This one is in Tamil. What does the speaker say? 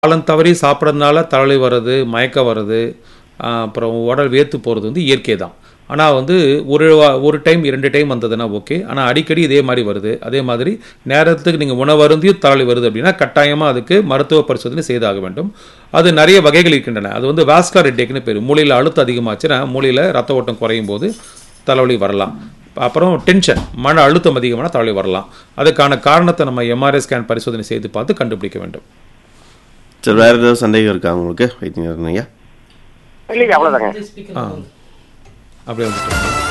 காலம் தவறி சாப்பிட்றதுனால தலைவலி வர்றது மயக்கம் வர்றது ஆஹ் அப்புறம் உடல் வேர்த்து போகிறது வந்து இயற்கை தான் ஆனால் வந்து ஒரு வா- ஒரு டைம் இரண்டு டைம் வந்ததுன்னா ஓகே ஆனால் அடிக்கடி இதே மாதிரி வருது அதே மாதிரி நேரத்துக்கு நீங்கள் உணவு அருந்தியும் தலைவலி வருது அப்படின்னா கட்டாயமாக அதுக்கு மருத்துவ பரிசோதனை செய்தாக வேண்டும் அது நிறைய வகைகள் இருக்கின்றன அது வந்து வாஸ்குலர் ஹெட்டேக்னு பேர் மூளையில் அழுத்தம் அதிகமாச்சுன்னா மூளையில் ரத்த ஓட்டம் குறையும் போது தலைவலி வரலாம் அப்புறம் டென்ஷன் மன அழுத்தம் அதிகமான தலைவலி வரலாம் அதுக்கான காரணத்தை நம்ம எம்ஆர்ஐ ஸ்கேன் பரிசோதனை செய்து பார்த்து கண்டுபிடிக்க வேண்டும் சரி வேறு ஏதாவது சந்தேகம் இருக்கா உங்களுக்கு வைத்தியர் ஐயா இல்லைங்க அவ்வளோதாங்க ஆ அப்படியே வந்துட்டு